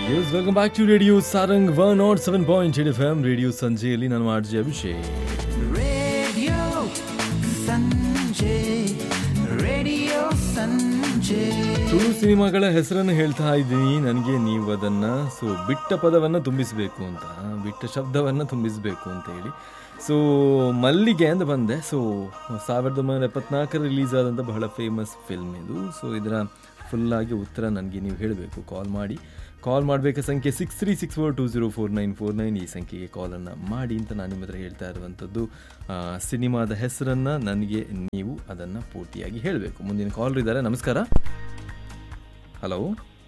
S welcome back to radio Sarang one nought seven point eight F M radio ಸಂಜೆಯಲ್ಲಿ ನಾನು RJ Abhishek radio ಸಂಜೆ radio ಸಂಜೆ ತುಳು ಸಿನಿಮಾಗಳ ಹೆಸರನ್ನು ಹೇಳ್ತಾ ಇದ್ದೀನಿ ನನಗೆ ನೀವು ಅದನ್ನು ಸೊ ಬಿಟ್ಟ ಪದವನ್ನು ತುಂಬಿಸಬೇಕು ಅಂತ ಬಿಟ್ಟ ಶಬ್ದವನ್ನು ತುಂಬಿಸಬೇಕು ಅಂತ ಹೇಳಿ ಸೊ ಮಲ್ಲಿಗೆ ಅಂತ ಬಂದೆ ಸೊ ಸಾವಿರದ ಒಂಬೈನೂರ ಎಪ್ಪತ್ನಾಲ್ಕರ ರಿಲೀಸ್ ಆದಂಥ ಬಹಳ ಫೇಮಸ್ ಫಿಲ್ಮ್ ಇದು ಸೊ ಇದರ ಫುಲ್ಲಾಗಿ ಉತ್ತರ ನನಗೆ ನೀವು ಹೇಳಬೇಕು ಕಾಲ್ ಮಾಡಿ ಕಾಲ್ ಮಾಡಬೇಕಾದ ಸಂಖ್ಯೆ six three six four two zero four nine four nine ಈ ಸಂಖ್ಯೆಗೆ ಕಾಲನ್ನು ಮಾಡಿ ಅಂತ ನಾನು ನಿಮ್ಮ ಹತ್ರ ಹೇಳ್ತಾ ಇರುವಂಥದ್ದು ಆ, ಸಿನಿಮಾದ ಹೆಸರನ್ನು ನನಗೆ ನೀವು ಅದನ್ನು ಪೂರ್ತಿಯಾಗಿ ಹೇಳಬೇಕು ಮುಂದಿನ ಕಾಲ್ ಇದ್ದಾರೆ ನಮಸ್ಕಾರ ಹಲೋ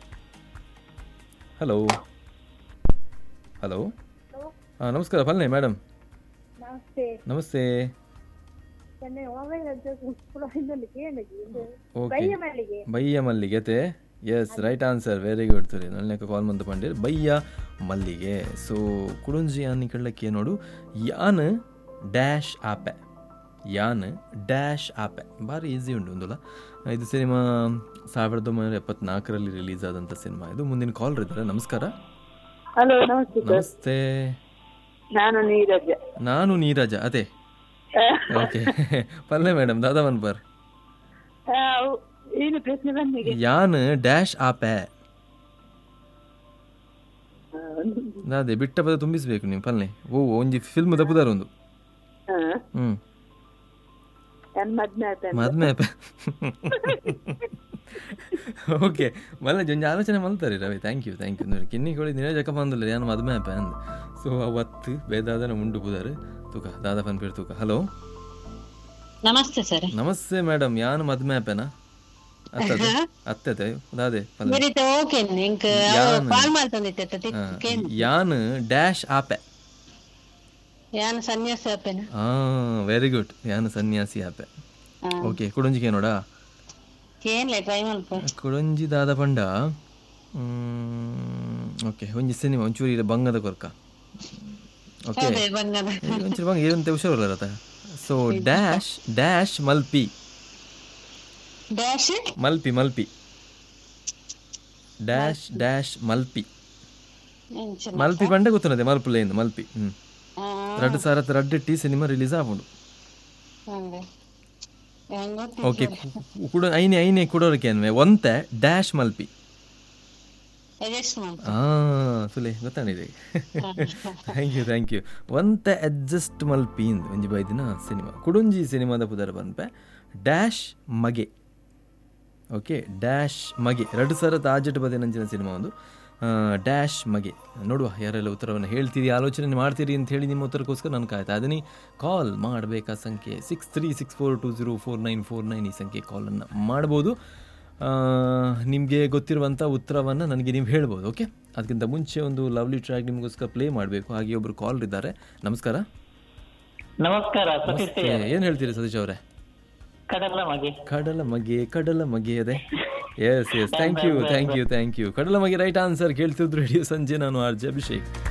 ಹಲೋ ಹಲೋ ಹಾಂ ನಮಸ್ಕಾರ ಪಲ್ನೆ ಮೇಡಮ್ ನಮಸ್ತೆ ನಮಸ್ತೆ ಚೆನ್ನೈ ಮೊಬೈಲ್ ಪುರದಲ್ಲಿ ಕೇಳಿದ್ವಿ ಇದು ಓಕೆ ಬಯ್ಯ ಮಲ್ಲಿಗೆ ಬಯ್ಯ ಮಲ್ಲಿಗೆತೆ yes right answer very good ಸರಿ ನಲ್ನೇಕ ಕಾಲ್ ಮಂದು ಪಂಡಿರ್ ಬಯ್ಯ ಮಲ್ಲಿಗೆ ಸೊ ಕುಡುಂಜಿ ಆನಿ ಕಳ್ಳಕ್ಕೆ ನೋಡು ಯಾನ್ ಡ್ಯಾಶ್ ಆಪೆ ಯಾನ್ ಡ್ಯಾಶ್ ಆಪೆ ಭಾರಿ ಈಸಿ ಉಂಟು ಒಂದಲ್ಲ ಇದು ಸಿನಿಮಾ ಸಾವಿರದ ಒಂಬೈನೂರ ಎಪ್ಪತ್ನಾಲ್ಕರಲ್ಲಿ ರಿಲೀಸ್ ಆದಂಥ ಸಿನಿಮಾ ಇದು ಮುಂದಿನ ಕಾಲ್ ಇದ್ದಾರೆ ನಮಸ್ಕಾರ ಹಲೋ ನಮಸ್ತೆ ಸರ್ ನಮಸ್ತೆ ನಾನು ನೀರಜ ನಾನು ನೀರಜ ಅದೇ ಓಕೆ ಪಲ್ಲೆ ಮೇಡಮ್ ದಾದಾ ಮನ್ಪರ್ ಆ, ಏನು ಪ್ರಶ್ನೆ ಬಂದಿಗೆ ಯಾನ್ ಡ್ಯಾಶ್ ಆಪೆ ಅದೇ ಬಿಟ್ಟ ಪದ ತುಂಬಿಸ್ಬೇಕು ನೀವು ಪಲ್ಲೆ ಓ ಒಂಜಿ ಫಿಲ್ಮ್ ದಪ್ಪುದಾರ ಒಂದು ಹ್ಮ್ ನನ್ನ ಮದ್ಮೆ ಆಯ್ತು ಮದ್ಮೆ ಆಪೆ ಓಕೆ ಮಲ್ಲ ಒಂಜಿ ಆಲೋಚನೆ ಮಲ್ತಾರೆ Ravi thank you thank you ನೋಡಿ ಕಿನ್ನಿ ಕೋಳಿ ದಿನ ಜಕ ಬಂದಿಲ್ಲ ಯಾನು ಮದ್ಮೆ ಆಪೆ ಅಂದ್ ಸೊ ಅವತ್ತು ಬೇದಾದನ ಮುಂಡು ಪುದಾರು ತೂಕ ದಾದಾ ಪನ್ ಪೇರು ತೂಕ ಹಲೋ ನಮಸ್ತೆ ಸರ್ ನಮಸ್ತೆ ಮೇಡಮ್ ಯಾನು ಮದ್ಮೆ ಆಪೆನಾ ಅತ್ತದೆ ಅತ್ತತೆ ದಾದೆ ಪಲ್ಲೆ ಬರೀತ ಓಕೆ ನಿಂಕ್ ಯಾನ್. ಕಾಲ್ ಮಾಡ್ತಂದಿತ್ತೆ ಹಾ, ಯಾನ್ ಡ್ಯಾಶ್ ಆಪೆ ಯಾನ್ ಸನ್ಯಾಸ ಅಪ್ಪೇನ ಆ ವೆರಿ ಗುಡ್ ಯಾನು ಸನ್ಯಾಸಿ ಆಪೆ ಓಕೆ ಕುಡಂಜಿಗೆ ನೋಡಾ ಏನ್ಲೆ ಟ್ರೈ ಮಲ್ಪ ಕುಡಂಜಿ ದಾದ ಪಂಡ ಓಕೆ ಒಂಜಿ ಸಿನಿಮಾ ಒಂಚೂರು ಇಲ್ಲ ಬಂಗದ ಕೊರ್ಕ ಓಕೆ ಅದೇ ಬಂಗದ ಒಂಚೂರು ಬಂಗ ಏನಂತ ಹುಷಾರಲ್ಲ ರಥ ಸೊ ಡ್ಯಾಶ್ ಡ್ಯಾಶ್ ಮಲ್ಪಿ ಡ್ಯಾಶ್ ಮಲ್ಪಿ ಮಲ್ಪಿ ಡ್ಯಾಶ್ ಡ್ಯಾಶ್ ಮಲ್ಪಿ ಮಲ್ಪಿ ಪಂಡ ಗೊತ್ತುನದೆ ಮಲ್ಪುಲೆಯಿಂದ ಮಲ್ಪಿ ಹ್ಮ್ ರಡ್ಡು ಸಾವಿರದ ರಡ್ಡು ಟಿ ಸಿನಿಮಾ ರಿಲೀಸ್ ಆಗ್ಬೋದು ಓಕೆ ಕುಡ ಐನೆ ಐನೆ ಕುಡೋರಕ್ಕೆ ಅನ್ವೆ ಒಂತೆ ಡ್ಯಾಶ್ ಮಲ್ಪಿ ಆ ಸುಲೆ ಗೊತ್ತಾಣಿದೆ ಥ್ಯಾಂಕ್ ಯು ಥ್ಯಾಂಕ್ ಯು ಒಂತೆ ಅಡ್ಜಸ್ಟ್ ಮಲ್ಪಿ ಇಂದು ಒಂಜಿ ಬೈದಿನ ಸಿನಿಮಾ ಕುಡುಂಜಿ ಸಿನಿಮಾದ ಪುದರ್ ಬಂದ್ಪೆ ಡ್ಯಾಶ್ ಮಗೆ ಓಕೆ ಡ್ಯಾಶ್ ಮಗೆ ಎರಡು ಸಾವಿರದ ಆಜಟ್ ಬದೆ ನಂಚಿನ ಸಿನಿಮಾ ಒಂದು ಆ, ಡ್ಯಾಶ್ ಮಗೆ ನೋಡುವ ಯಾರೆಲ್ಲ ಉತ್ತರವನ್ನು ಹೇಳ್ತೀರಿ ಆಲೋಚನೆ ಮಾಡ್ತೀರಿ ಅಂತ ಹೇಳಿ ನಿಮ್ಮ ಉತ್ತರಕ್ಕೋಸ್ಕರ ನಾನು ಕಾಯ್ತಾ ಅದನ್ನೇ ಕಾಲ್ ಮಾಡಬೇಕಾ ಸಂಖ್ಯೆ six three six four two zero four nine four nine ಈ ಸಂಖ್ಯೆ ಕಾಲನ್ನು ಮಾಡ್ಬೋದು ನಿಮಗೆ ಗೊತ್ತಿರುವಂಥ ಉತ್ತರವನ್ನು ನನಗೆ ನೀವು ಹೇಳ್ಬೋದು ಓಕೆ ಅದಕ್ಕಿಂತ ಮುಂಚೆ ಒಂದು ಲವ್ಲಿ ಟ್ರ್ಯಾಕ್ ನಿಮಗೋಸ್ಕರ ಪ್ಲೇ ಮಾಡಬೇಕು ಹಾಗೆ ಒಬ್ಬರು ಕಾಲ್ ಇದ್ದಾರೆ ನಮಸ್ಕಾರ ನಮಸ್ಕಾರ ಸತೀಶ್ ಏನು ಹೇಳ್ತೀರಿ ಸತೀಶ್ ಅವರೇ ಕಡಲ ಮಗೆ ಕಡಲ ಮಗೆ ಕಡಲ ಮಗೆ ಅದೇ yes yes thank you thank you thank you ಕಡಲ ಮಗೆ ರೈಟ್ ಆನ್ಸರ್ ಕೇಳ್ತಿದ್ರು ರೇಡಿಯೋ ಸಂಜೆ ನಾನು ಆರ್ ಜೆ ಅಭಿಷೇಕ್